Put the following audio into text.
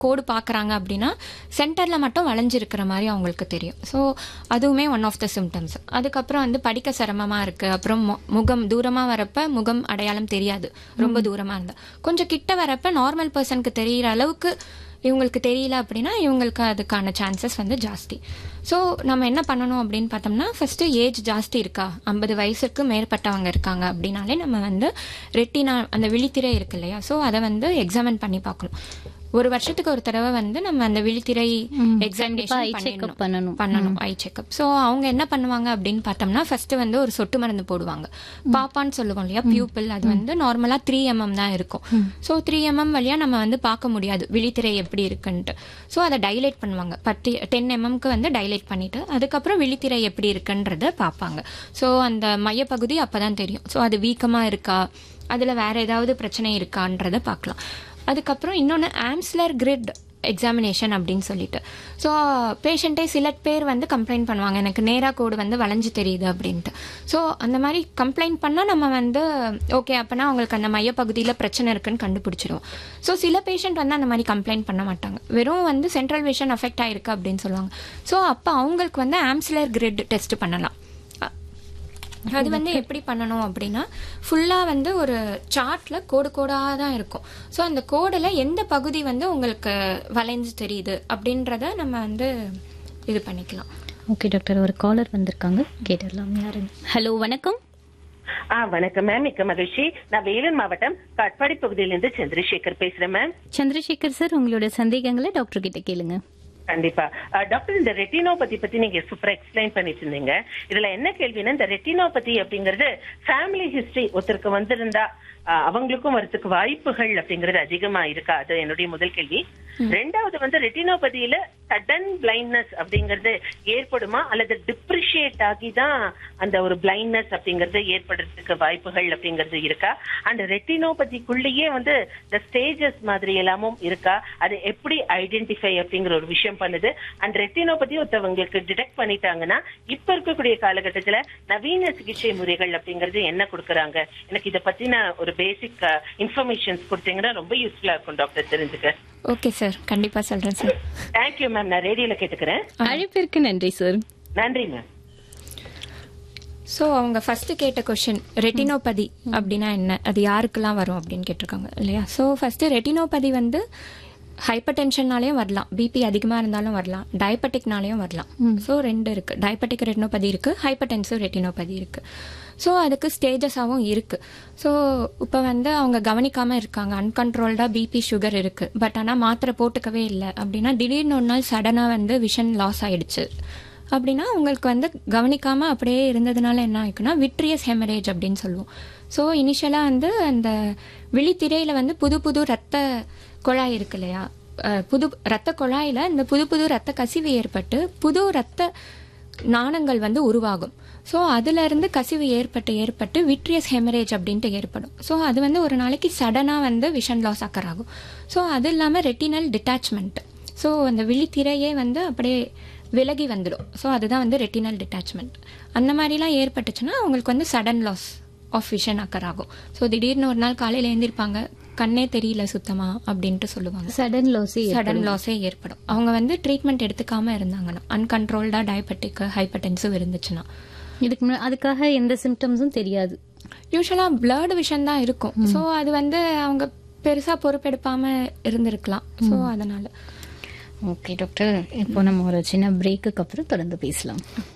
கோடு பார்க்குறாங்க அப்படின்னா சென்டரில் மட்டும் வளைஞ்சிருக்கிற மாதிரி அவங்களுக்கு தெரியும் ஸோ அதுவுமே ஒன் ஆஃப் த சிம்டம்ஸ் அதுக்கப்புறம் வந்து படிக்க சிரமமாக இருக்குது அப்புறம் மு- முகம் தூரமாக வரப்ப முகம் அடையாளம் தெரியாது ரொம்ப தூரமாக இருந்தால் கொஞ்சம் கிட்ட வரப்ப நார்மல் பர்சனுக்கு தெரியிற அளவுக்கு இவங்களுக்கு தெரியல அப்படின்னா இவங்களுக்கு அதுக்கான சான்சஸ் வந்து ஜாஸ்தி ஸோ நம்ம என்ன பண்ணணும் அப்படின்னு பார்த்தோம்னா ஃபர்ஸ்ட் ஏஜ் ஜாஸ்தி இருக்கா ஐம்பது வயசுக்கு மேற்பட்டவங்க இருக்காங்க அப்படின்னாலே நம்ம வந்து ரெட்டினா அந்த விழித்திரை இருக்கு இல்லையா ஸோ அதை வந்து எக்ஸாமின் பண்ணி பார்க்கணும் ஒரு வருஷத்துக்கு ஒரு தடவை வந்து நம்ம அந்த விழித்திரை கண்டிப்பா எக்ஸாமினேஷன் eye checkup பண்ணணும். பண்ணணும் ஐ செக்அப் ஸோ அவங்க என்ன பண்ணுவாங்க அப்படின்னு பார்த்தோம்னா ஃபர்ஸ்ட் வந்து ஒரு சொட்டு மருந்து போடுவாங்க பாப்பான்னு சொல்லுவோம் இல்லையா பியூப்பிள் அது வந்து நார்மலா த்ரீ எம்எம் தான் இருக்கும் ஸோ த்ரீ எம்எம் வழியா நம்ம வந்து பார்க்க முடியாது விழித்திரை எப்படி இருக்குன்ட்டு ஸோ அதை டைலேட் பண்ணுவாங்க பத்து டென் எம்எம்க்கு வந்து டைலேட் பண்ணிட்டு அதுக்கப்புறம் விழித்திரை எப்படி இருக்குன்றத பார்ப்பாங்க ஸோ அந்த மையப்பகுதி அப்பதான் தெரியும் ஸோ அது வீக்கமா இருக்கா அதுல வேற ஏதாவது பிரச்சனை இருக்கான்றத பார்க்கலாம் அதுக்கப்புறம் இன்னொன்று ஆம்ஸ்லர் கிரிட் எக்ஸாமினேஷன் அப்படின்னு சொல்லிட்டு ஸோ பேஷண்ட்டே சில பேர் வந்து கம்ப்ளைண்ட் பண்ணுவாங்க எனக்கு நேராக கோடு வந்து வளைஞ்சு தெரியுது அப்படின்ட்டு ஸோ அந்த மாதிரி கம்ப்ளைண்ட் பண்ணால் நம்ம வந்து ஓகே அப்போனா அவங்களுக்கு அந்த மையப்பகுதியில் பிரச்சனை இருக்குன்னு கண்டுபிடிச்சிருவோம் ஸோ சில பேஷண்ட் வந்து அந்த மாதிரி கம்ப்ளைண்ட் பண்ண மாட்டாங்க வெறும் வந்து சென்ட்ரல் விஷன் அஃபெக்ட் ஆயிருக்கு அப்படின்னு சொல்லுவாங்க ஸோ அப்போ அவங்களுக்கு வந்து ஆம்ஸ்லர் கிரிட் டெஸ்ட் பண்ணலாம் அது வந்து எப்படி பண்ணணும் அப்படின்னா ஃபுல்லாக வந்து ஒரு சார்ட்ல கோடு கோடாக தான் இருக்கும் ஸோ அந்த கோடில் எந்த பகுதி வந்து உங்களுக்கு வளைஞ்சு தெரியுது அப்படின்றத நம்ம வந்து இது பண்ணிக்கலாம் ஓகே டாக்டர் ஒரு காலர் வந்திருக்காங்க கேட்டுடலாம் யாருன்னு ஹலோ வணக்கம் ஆ வணக்கம் மேம் மிக்க மகிழ்ச்சி நான் வேலூர் மாவட்டம் காட்பாடி பகுதியிலிருந்து சந்திரசேகர் பேசுறேன் மேம் சந்திரசேகர் சார் உங்களோட சந்தேகங்களை டாக்டர் கிட்ட கேளுங்க கண்டிப்பா ஆ, டாக்டர் இந்த ரெட்டினோபதி பத்தி நீங்க சூப்பரா எக்ஸ்பிளைன் பண்ணிட்டு இருந்தீங்க இதுல என்ன கேள்வின்னா இந்த ரெட்டினோபதி அப்படிங்கிறது ஃபேமிலி ஹிஸ்டரி ஒருத்தருக்கு வந்திருந்தா ஆ, அவங்களுக்கும் வரதுக்கு வாய்ப்புகள் அப்படிங்கிறது அதிகமா இருக்கா அது என்னுடைய முதல் கேள்வி ரெண்டாவது வந்து ரெட்டினோபதியில சடன் பிளைண்ட்னஸ் அப்படிங்கிறது ஏற்படுமா அல்லது டிப்ரிஷியேட் ஆகி தான் அந்த ஒரு பிளைண்ட்னஸ் அப்படிங்கிறது ஏற்படுறதுக்கு வாய்ப்புகள் அப்படிங்கிறது இருக்கா அண்ட் ரெட்டினோபதிக்குள்ளேயே வந்து இந்த ஸ்டேஜஸ் மாதிரி எல்லாமும் இருக்கா அது எப்படி ஐடென்டிஃபை அப்படிங்கிற ஒரு விஷயம் பண்ணுது அண்ட் ரெட்டினோபதி ஒருத்தவங்களுக்கு டிடெக்ட் பண்ணிட்டாங்கன்னா இப்ப இருக்கக்கூடிய காலகட்டத்துல நவீன சிகிச்சை முறைகள் அப்படிங்கிறது என்ன கொடுக்கறாங்க எனக்கு இத பத்தின ஒரு பேசிக் இன்ஃபர்மேஷன்ஸ் கொடுத்தீங்கன்னா ரொம்ப யூஸ்ஃபுல்லா இருக்கும் டாக்டர் தெரிஞ்சுக்க ஓகே சார் கண்டிப்பாக சொல்கிறேன் சார் தேங்க்யூ மேம் நான் ரேடியோல கேட்டுக்கிறேன் அழைப்பிற்கு நன்றி சார் நன்றி மேம் ஸோ அவங்க ஃபர்ஸ்ட் கேட்ட கொஷின் ரெட்டினோபதி அப்படின்னா என்ன அது யாருக்கெல்லாம் வரும் அப்படின்னு கேட்டிருக்காங்க இல்லையா ஸோ ஃபர்ஸ்ட் ரெட்டினோபதி வந்து ஹைப்பர் டென்ஷன்னாலையும் வரலாம் பிபி அதிகமாக இருந்தாலும் வரலாம் டயபெட்டிக்னாலையும் வரலாம் ஸோ ரெண்டு இருக்கு டயபெட்டிக் ரெட்டினோபதி இருக்கு ஹைப்பர் டென்சிவ் ரெட்டினோபதி இருக்கு ஸோ அதுக்கு ஸ்டேஜஸாகவும் இருக்கு ஸோ இப்போ வந்து அவங்க கவனிக்காம இருக்காங்க அன்கண்ட்ரோல்டா பிபி சுகர் இருக்கு பட் ஆனால் மாத்திரை போட்டுக்கவே இல்லை அப்படின்னா திடீர்னு ஒரு நாள் சடனாக வந்து விஷன் லாஸ் ஆயிடுச்சு அப்படின்னா உங்களுக்கு வந்து கவனிக்காம அப்படியே இருந்ததுனால என்ன ஆயிக்குன்னா விட்ரியஸ் ஹெமரேஜ் அப்படின்னு சொல்லுவோம் ஸோ இனிஷியலாக வந்து அந்த விழித்திரையில வந்து புது புது ரத்த குழாய் இருக்கு இல்லையா அஹ் புது ரத்த குழாயில இந்த புது புது ரத்த கசிவு ஏற்பட்டு புது ரத்த நாணங்கள் வந்து உருவாகும் ஸோ அதுல இருந்து கசிவு ஏற்பட்டு ஏற்பட்டு விட்ரியஸ் ஹெமரேஜ் அப்படின்ட்டு ஏற்படும் ஸோ அது வந்து ஒரு நாளைக்கு சடனாக வந்து விஷன் லாஸ் அக்கர் ஆகும் ஸோ அது இல்லாமல் ரெட்டினல் டிட்டாச்மெண்ட் ஸோ அந்த விழித்திரையே வந்து அப்படியே விலகி வந்துடும் ஸோ அதுதான் வந்து ரெட்டினல் டிட்டாச்மெண்ட் அந்த மாதிரிலாம் ஏற்பட்டுச்சுன்னா அவங்களுக்கு வந்து sudden loss of vision occur ஆகும் ஸோ திடீர்னு ஒரு நாள் காலையில் எழுந்திருப்பாங்க கண்ணே தெரியல சுத்தமா அப்படின்ட்டு சொல்லுவாங்க சடன் லாஸே சடன் லாஸே ஏற்படும் அவங்க வந்து ட்ரீட்மெண்ட் எடுத்துக்காம இருந்தாங்கன்னா அன்கண்ட்ரோல்டா டயபெட்டிக் ஹைப்பர்டென்சிவ் இருந்துச்சுன்னா இதுக்கு முன்ன- அதுக்காக எந்த சிம்டம்ஸும் தெரியாது யூஸ்வலா பிளர்டு விஷன் தான் இருக்கும் ஸோ அது வந்து அவங்க பெருசா பொறுப்பெடுப்பாம இருந்திருக்கலாம் ஸோ அதனால ஓகே டாக்டர் இப்போ நம்ம ஒரு சின்ன பிரேக்குக்கு அப்புறம் தொடர்ந்து பேசலாம்